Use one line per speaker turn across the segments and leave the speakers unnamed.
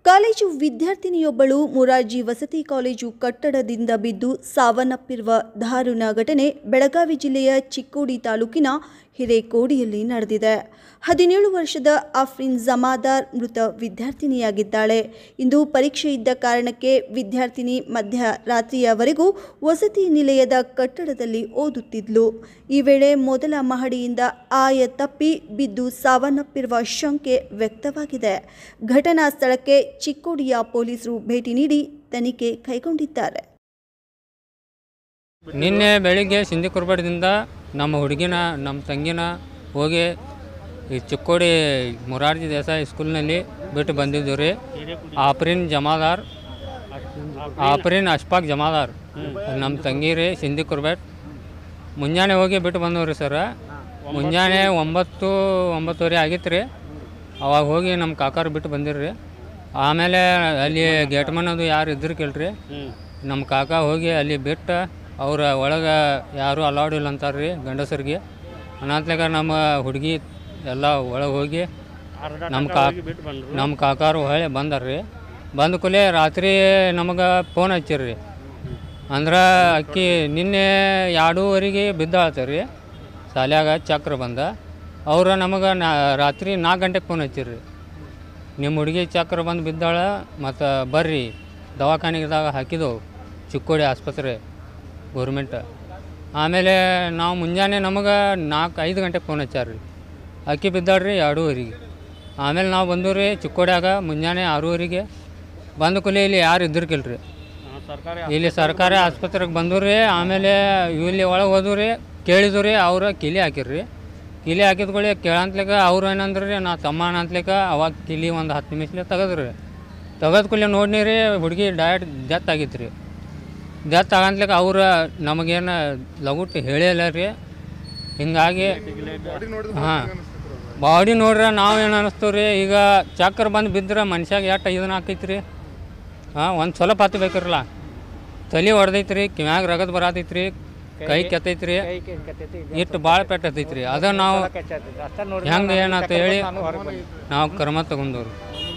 College ವಿದ್ಯಾರ್ಥಿನಿಯೊಬ್ಬಳು Morarji ವಸತಿ college ಕಟ್ಟಡದಿಂದ ಬಿದ್ದು ಸಾವನ್ನಪ್ಪಿರುವ ದಾರುಣ ಘಟನೆ ಬೆಳಗಾವಿ ಜಿಲ್ಲೆಯ ಚಿಕ್ಕೋಡಿ ತಾಲೂಕಿನ ಹಿರೇಕೋಡಿಯಲ್ಲಿ ನಡೆದಿದೆ ಹದಿನೇಳು ವರ್ಷದ ಆಫ್ರಿನ್ ಜಮಾದಾರ್ ಮೃತ ವಿದ್ಯಾರ್ಥಿನಿಯಾಗಿದ್ದಾಳೆ ಇಂದು ಪರೀಕ್ಷೆ ಇದ್ದ ಕಾರಣಕ್ಕೆ ವಿದ್ಯಾರ್ಥಿನಿ ಮಧ್ಯರಾತ್ರಿಯವರೆಗೂ ವಸತಿ ನಿಲಯದ ಕಟ್ಟಡದಲ್ಲಿ ಓದುತ್ತಿದ್ಲು ಈ ವೇಳೆ ಮೊದಲ ಮಹಡಿಯಿಂದ ಆಯ ತಪ್ಪಿ ಬಿದ್ದು ಸಾವನ್ನಪ್ಪಿರುವ ಶಂಕೆ ವ್ಯಕ್ತವಾಗಿದೆ ಘಟನಾ ಸ್ಥಳಕ್ಕೆ ಚಿಕ್ಕೋಡಿಯ ಪೊಲೀಸರು ಭೇಟಿ ನೀಡಿ ತನಿಖೆ ಕೈಗೊಂಡಿದ್ದಾರೆ
ನಿನ್ನೆ ಬೆಳಿಗ್ಗೆ ಸಿಂಧಿ ಕುರ್ಬಾಡದಿಂದ ನಮ್ಮ ಹುಡುಗಿನ ನಮ್ಮ ತಂಗಿನ ಹೋಗಿ ಈ ಚಿಕ್ಕೋಡಿ ಮುರಾರ್ಜಿ ದೇಸಾಯಿ ಸ್ಕೂಲ್ನಲ್ಲಿ ಬಿಟ್ಟು ಬಂದಿದ್ದು ರೀ ಆಪ್ರಿನ್ ಜಮಾದಾರ್ ಆಪ್ರಿನ್ ಅಶ್ಫಾಕ್ ಜಮಾದಾರ್ ನಮ್ಮ ತಂಗಿ ರೀ ಸಿಂಧಿ ಕುರ್ಬೇಟ್ ಮುಂಜಾನೆ ಹೋಗಿ ಬಿಟ್ಟು ಬಂದವು ರೀ ಸರ ಮುಂಜಾನೆ ಒಂಬತ್ತು ಒಂಬತ್ತುವರೆ ಆಗಿತ್ತು ರೀ ಅವಾಗ ಹೋಗಿ ನಮ್ಮ ಕಾಕಾರು ಬಿಟ್ಟು ಬಂದಿರ್ರಿ ಆಮೇಲೆ ಅಲ್ಲಿ ಗೇಟ್ಮನ್ ಅದು ಯಾರು ಇದ್ರು ಕೇಳ್ರಿ ನಮ್ಮ ಕಾಕ ಹೋಗಿ ಅಲ್ಲಿ ಬಿಟ್ಟು ಅವ್ರ ಒಳಗೆ ಯಾರೂ ಅಲೌಡ್ ಇಲ್ಲ ಅಂತಾರೆ ರೀ ಗಂಡಸರಿಗೆ ಅನಾತ್ಲಾಗ ನಮ್ಮ ಹುಡುಗಿ ಎಲ್ಲ ಒಳಗೆ ಹೋಗಿ ನಮ್ಮ ಕಾ ನಮ್ಮ ಕಾಕಾರು ಹೊಳೆ ಬಂದಾರ ರೀ ಬಂದ ಕೂಲೆ ರಾತ್ರಿ ನಮಗೆ ಫೋನ್ ಹಚ್ಚಿರ್ರಿ ಅಂದ್ರೆ ಅಕ್ಕಿ ನಿನ್ನೆ ಎರಡೂವರೆಗೆ ಬಿದ್ದಾಳ್ತಾರೆ ರೀ ಶಾಲ್ಯಾಗ ಚಕ್ರ ಬಂದ ಅವ್ರು ನಮಗೆ ನಾ ರಾತ್ರಿ ನಾಲ್ಕು ಗಂಟೆಗೆ ಫೋನ್ ಹಚ್ಚಿರ್ರಿ ನಿಮ್ಮ ಹುಡುಗಿ ಚಕ್ರ ಬಂದು ಬಿದ್ದಾಳ ಮತ್ತು ಬರ್ರಿ ದವಾಖಾನೆಗಿದಾಗ ಹಾಕಿದವು ಚಿಕ್ಕೋಡಿ ಆಸ್ಪತ್ರೆ ಗೌರ್ಮೆಂಟ್ ಆಮೇಲೆ ನಾವು ಮುಂಜಾನೆ ನಮಗೆ ನಾಲ್ಕು ಐದು ಗಂಟೆಗೆ ಫೋನ್ ಹಚ್ಚಾರ್ರಿ ಅಕ್ಕಿ ಬಿದ್ದಾಳ್ರಿ ಎರಡೂವರೆಗೆ ಆಮೇಲೆ ನಾವು ಬಂದವು ರೀ ಚಿಕ್ಕೋಡ್ಯಾಗ ಮುಂಜಾನೆ ಆರೂವರೆಗೆ ಬಂದ ಕೂಲಿ ಇಲ್ಲಿ ಯಾರು ಇದ್ದಿರ್ಕಿಲ್ರಿ ಇಲ್ಲಿ ಸರ್ಕಾರಿ ಆಸ್ಪತ್ರೆಗೆ ಬಂದವು ರೀ ಆಮೇಲೆ ಇಲ್ಲಿ ಒಳಗೆ ಹೋದ್ವು ರೀ ಕೇಳಿದ್ವು ರೀ ಅವ್ರು ಕಿಲಿ ಹಾಕಿರ್ರಿ ಕಿಲಿ ಹಾಕಿದ್ಕೊಳ್ಳಿ ಕೇಳಂತ್ಲಿಕ ಅವ್ರು ಏನಂದ್ರೆ ರೀ ನಾ ತಮ್ಮ ಅಂತಲಿಕ ಅವಾಗ ಕಿಲಿ ಒಂದು ಹತ್ತು ನಿಮಿಷಲೆ ತೆಗೆದ್ರಿ ತೆಗೆದ ಕೂಡಲೇ ನೋಡ್ನಿ ರೀ ಹುಡುಗಿ ಡೈರೆಕ್ಟ್ ಡೆತ್ ಆಗಿತ್ತು ರೀ ಡೆತ್ ಆಗಂತ್ಲಿಕ ಅವ್ರು ನಮಗೇನು ಲಗುಟ್ ಹೇಳಿಲ್ಲ ರೀ ಹಿಂಗಾಗಿ ಹಾಂ ಬಾಡಿ ನೋಡ್ರೆ ನಾವು ಏನು ಅನ್ನಿಸ್ತೀವಿ ರೀ ಈಗ ಚಕ್ರ ಬಂದು ಬಿದ್ರೆ ಮನುಷ್ಯಾಗ ಎಷ್ಟು ಇದನ್ನ ಹಾಕೈತಿ ರೀ ಹಾಂ ಒಂದು ಸ್ವಲ್ಪ ಹತ್ತು ಬೇಕಿರಲ್ಲ ತಲೆ ಹೊಡೆದೈತಿ ರೀ ಕಿವ್ಯಾಗ ರಗದ್ ಬರತೈತಿ ರೀ ಕೈ ಕೆತ್ತೈತಿ ರೀ ಇಟ್ಟು ಭಾಳ ಪೆಟ್ಟು ಹತ್ತೈತಿ ರೀ ಅದ ನಾವು ಹೆಂಗೆ ಏನಾಯ್ತು ಹೇಳಿ ನಾವು ಕ್ರಮ ತಗೊಂಡವ್ರು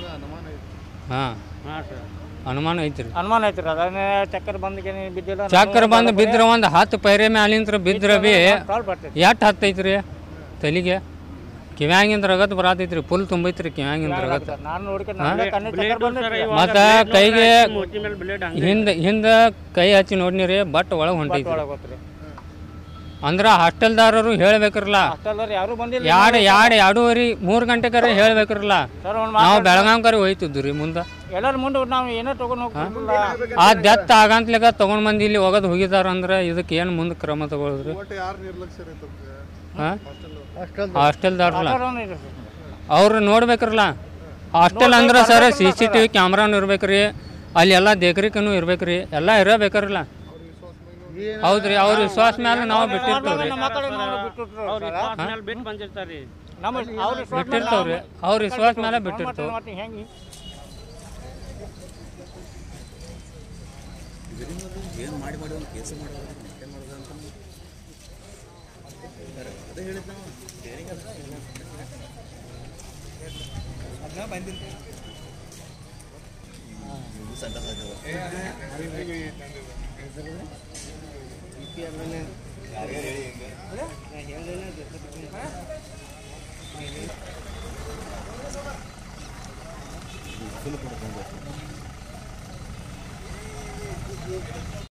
ಹಾಂ ಅನುಮಾನ ಐತ್ರಿ
ಅನುಮಾನ ಐತ್ರಿ ಅದನ್ನೇ ಚಕ್ಕರ್ ಬಂದ್ಗೆ ಬಿದ್ದಿಲ್ಲ
ಚಕ್ರ ಬಂದು ಬಿದ್ರೆ ಒಂದು ಹತ್ತು ಪೈರೆ ಮ್ಯಾಲಿಂತ್ರ ಬಿದ್ರೆ ಬಿ
ಕಾಲ್ ಬರ್ತೈತಿ
ಎಷ್ಟು ಹತ್ತೈತ್ರಿ ತಲೆಗೆ ಕಿವ್ಯಾಂಗಿಂದ ರಗತ್ ಬರತೈತ್ರಿ ಫುಲ್ ತುಂಬೈತ್ರಿ ಕಿವ್ಯಾಂಗಿಂದ ರಗತ್
ನಾನು ನೋಡ್ಕೊಂಡು ಕಣ್ಣು ಚಕ್ಕರ್ ಬಂದೈತಿ
ಮತ್ತು ಕೈಗೆ ಹಿಂದೆ ಹಿಂದೆ ಕೈ ಹಚ್ಚಿ ನೋಡ್ನಿ ರೀ ಬಟ್ ಒಳಗೆ ಹೊಂಟೈತಿ
ಒಳಗೆ ಹೋತ್ರಿ
ಅಂದ್ರೆ ಹಾಸ್ಟೆಲ್ದಾರರು ಹೇಳ್ಬೇಕ್ರಲ್ಲ
ಅಷ್ಟೆಲ್ಲರೂ ಯಾರೂ ಬಂದಿಲ್ಲ
ಎರಡು ಎರಡು ಎರಡೂವರೆ ಮೂರು ಗಂಟೆಗಾರ ಹೇಳ್ಬೇಕ್ರಲ್ಲ
ಸರ್ ಒಂದು
ನಾವು ಬೆಳಗಾಂಕರ ಹೋಯ್ತಿದ್ದು ರೀ ಮುಂದೆ
ಎಲ್ಲರ ಮುಂದೆ ನಾವು ಏನೋ ತಗೊಂಡು ಹೋಗ್ತಿಲ್ಲ
ಆ ಡೆತ್ ಆಗಂತ್ಲೆಗ ತೊಗೊಂಡು ಮಂದಿ ಇಲ್ಲಿ ಒಗದು ಹೋಗಿದಾರ ಅಂದ್ರೆ ಇದಕ್ಕೆ ಏನು ಮುಂದೆ ಕ್ರಮ ತಗೊಳಿದ್ರಿ ಹಾಂ ಹಾಸ್ಟೆಲ್ದಾರಲ್ಲ ಅವ್ರು ನೋಡ್ಬೇಕ್ರಲ್ಲ ಹಾಸ್ಟೆಲ್ ಅಂದ್ರೆ sir C C T V ಕ್ಯಾಮ್ರಾನು ಇರ್ಬೇಕ್ರಿ ಅಲ್ಲಿ ಎಲ್ಲ ದೇಕ್ರಿಕನು ಇರ್ಬೇಕ್ರಿ ಎಲ್ಲ ಇರಬೇಕ್ರಲ್ಲ ಹೌದ್ರಿ ಅವ್ರ ವಿಶ್ವಾಸ ಮೇಲೆ ನಾವು ಬಿಟ್ಟಿರ್ತೇವ್ರಿ
ನಮ್ಮ ಮಕ್ಕಳಿಗೆ ನಾವು ಬಿಟ್ಟಿರ್ತೀವಿ ಸರ್. ನಮ್ಮ ಅವ್ರ ವಿಶ್ವಾಸ ಮೇಲೆ
ಬಿಟ್ಟಿರ್ತೇವ್ರಿ ಅವ್ರ ವಿಶ್ವಾಸ ಮೇಲೆ ಬಿಟ್ಟಿರ್ತೇವೆ
ಮತ್ತೆ ಹೆಂಗೆ